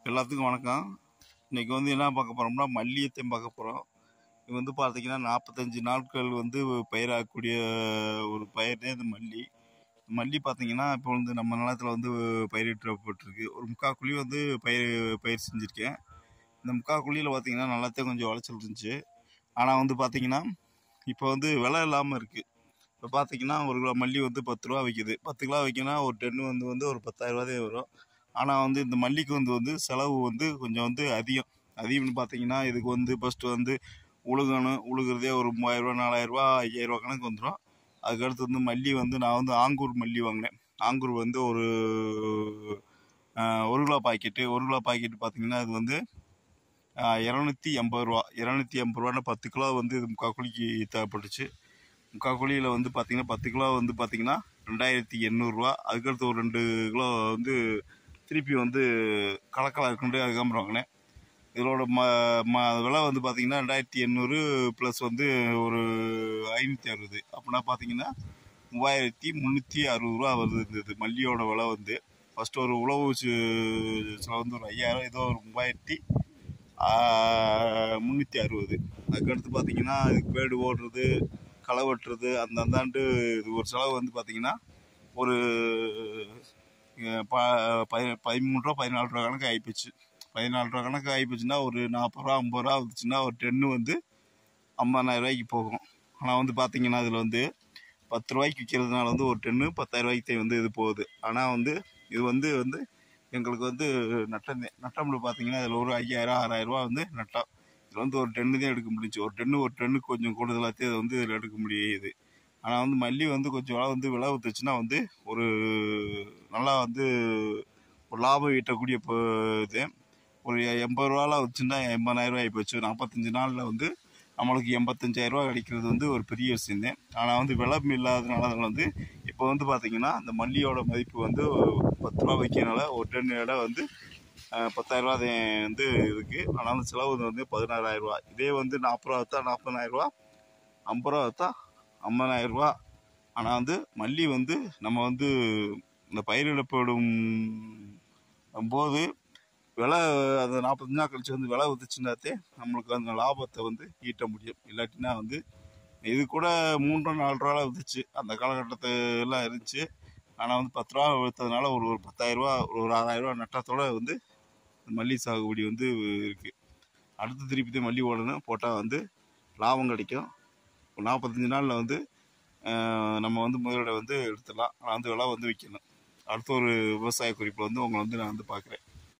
எல்லாத்துக்கும் வணக்கம் இன்னைக்கு வந்து என்ன பார்க்க போகிறோம்னா மல்லியத்தையும் பார்க்க போகிறோம் இது வந்து பார்த்தீங்கன்னா நாற்பத்தஞ்சு நாட்கள் வந்து பயிராகக்கூடிய ஒரு பயிர் தான் இந்த மல்லி மல்லி பார்த்தீங்கன்னா இப்போ வந்து நம்ம நிலத்தில் வந்து பயிரிட்டப்பட்டிருக்கு ஒரு முக்கால் குழி வந்து பயிர் பயிர் செஞ்சுருக்கேன் இந்த முக்கால் குழியில் பார்த்தீங்கன்னா நல்லாத்தே கொஞ்சம் விளைச்சல் இருந்துச்சு ஆனால் வந்து பார்த்தீங்கன்னா இப்போ வந்து விலை இல்லாமல் இருக்குது இப்போ பார்த்தீங்கன்னா ஒரு கிலோ மல்லி வந்து பத்து ரூபா விற்கிது பத்து கிலோ விற்கினா ஒரு டென்னு வந்து வந்து ஒரு பத்தாயிரரூவா தான் வரும் ஆனால் வந்து இந்த மல்லிக்கு வந்து வந்து செலவு வந்து கொஞ்சம் வந்து அதிகம் அதிகம்னு பார்த்தீங்கன்னா இதுக்கு வந்து ஃபஸ்ட்டு வந்து உழுகணும் உழுகிறதே ஒரு மூவாயிரரூவா நாலாயிரரூவா ஐயாயிரரூவா கணக்கு வந்துடும் அதுக்கடுத்து வந்து மல்லி வந்து நான் வந்து ஆங்கூர் மல்லி வாங்கினேன் ஆங்கூர் வந்து ஒரு ஆஹ், ஒரு கிலோ பாக்கெட்டு ஒரு கிலோ பாக்கெட்டு பார்த்தீங்கன்னா அது வந்து இரநூத்தி எண்பது ரூபா இரநூத்தி எண்பது ரூபான்னா பத்து கிலோ வந்து இது முக்கால் குழிக்கு தேவைப்பட்டுச்சு முக்கால் குழியில் வந்து பார்த்தீங்கன்னா பத்து கிலோ வந்து பார்த்தீங்கன்னா ரெண்டாயிரத்தி எண்ணூறுரூவா அதுக்கடுத்து ஒரு ரெண்டு கிலோ வந்து திருப்பி வந்து கலக்கலா இருக்குன்ட்டு அதுக்கப்புறம் வாங்கினேன் இதோட ம ம விலை வந்து பார்த்தீங்கன்னா ரெண்டாயிரத்தி எண்ணூறு ப்ளஸ் வந்து ஒரு ஐநூற்றி அறுபது அப்படின்னா பார்த்தீங்கன்னா மூவாயிரத்தி முந்நூற்றி அறுபது ரூபா வருது இந்த இது மல்லியோட விலை வந்து ஃபஸ்ட்டு ஒரு உழவு செ- செலவு வந்து ஒரு ஐயாயிரம் ஏதோ ஒரு மூவாயிரத்தி முந்நூற்றி அறுபது அதுக்கடுத்து பார்த்தீங்கன்னா இதுக்கு பேடு ஓடுறது களை வெட்டுறது அந்த அந்தாண்டு இது ஒரு செலவு வந்து பார்த்தீங்கன்னா ஒரு அஹ், ப பதி- பதிமூணு ரூபா பதினாலு ரூபா கணக்கு ஆகிப்போச்சு பதினாலு ரூபா கணக்கு ஆகிப்போச்சுன்னா ஒரு நாற்பது ரூபா ஐம்பது ரூபா வந்துச்சுன்னா ஒரு டென்னு வந்து ஐம்பதாயிரம் ரூபாய்க்கு போகும் ஆனால் வந்து பார்த்தீங்கன்னா இதில் வந்து பத்து ரூபாய்க்கு விற்கிறதுனால வந்து ஒரு டென்னு பத்தாயிரம் ரூபாய்க்கு தான் வந்து இது போகுது ஆனால் வந்து இது வந்து வந்து எங்களுக்கு வந்து நட்டம் தான் நட்டம்னு பார்த்தீங்கன்னா இதில் ஒரு ஐயாயிரம் ஆறாயிரம் ரூபா வந்து நட்டம் இதில் வந்து ஒரு டென்னு தான் எடுக்க முடிஞ்சுச்சு ஒரு டென்னு ஒரு டென்னுக்கு கொஞ்சம் கூடுதலாகத்தே அதை வந்து இதில் எடுக்க முடியுது ஆனால் வந்து மல்லி வந்து கொஞ்சம் விலை வந்து விலை ஊற்றுச்சுன்னா வந்து ஒரு நல்லா வந்து ஒரு லாபம் ஈட்டக்கூடிய இப்போ இது ஒரு எண்பது ரூபாலாம் வச்சுன்னா எண்பதாயிரம் ரூபாய் போச்சு நாற்பத்தஞ்சு நாளில் வந்து நம்மளுக்கு எண்பத்தஞ்சாயிரம் ரூபா கிடைக்கிறது வந்து ஒரு பெரிய விஷயம் தான் ஆனால் வந்து விலை இல்லாததுனால அதில் வந்து இப்போ வந்து பார்த்தீங்கன்னா அந்த மல்லியோட மதிப்பு வந்து பத்து ரூபா வைக்கிறனால ஒரு டன் இடம் வந்து அஹ், பத்தாயிரம் ரூபா தான் வந்து இருக்குது ஆனால் வந்து செலவு வந்து பதினாறாயிரம் ரூபா இதே வந்து நாற்பது ரூபா விற்றா நாற்பதாயிரம் ரூபா ஐம்பது ரூபா விற்றா ஐம்பதாயிரம் ரூபா ஆனால் வந்து மல்லி வந்து நம்ம வந்து இந்த பயிரிடப்படும் போது விலை அந்த நாற்பத்தஞ்சு நாள் கழிச்சு வந்து விலை ஊற்றுச்சுனாத்தே நம்மளுக்கு அந்த லாபத்தை வந்து ஈட்ட முடியும் இல்லாட்டினா வந்து இது கூட மூன்று ரூபா நாலு ரூபா விற்றுச்சு அந்த காலகட்டத்து எல்லாம் இருந்துச்சு ஆனால் வந்து பத்து ரூபா விற்றதுனால ஒரு ஒரு பத்தாயிரரூபா ஒரு ஆறாயிரம் ரூபா நட்டத்தோட வந்து மல்லி சாகுபடி வந்து இருக்குது அடுத்து திருப்பி தான் மல்லி ஓடணும் போட்டால் வந்து லாபம் கிடைக்கும் ஒரு நாற்பத்தஞ்சு நாளில் வந்து ஆஹ், நம்ம வந்து முதலீடை வந்து எடுத்துடலாம் ஆனால் வந்து விலை வந்து விற்கணும் அடுத்த ஒரு விவசாய குறிப்பில் வந்து உங்களை வந்து நான் வந்து பார்க்குறேன்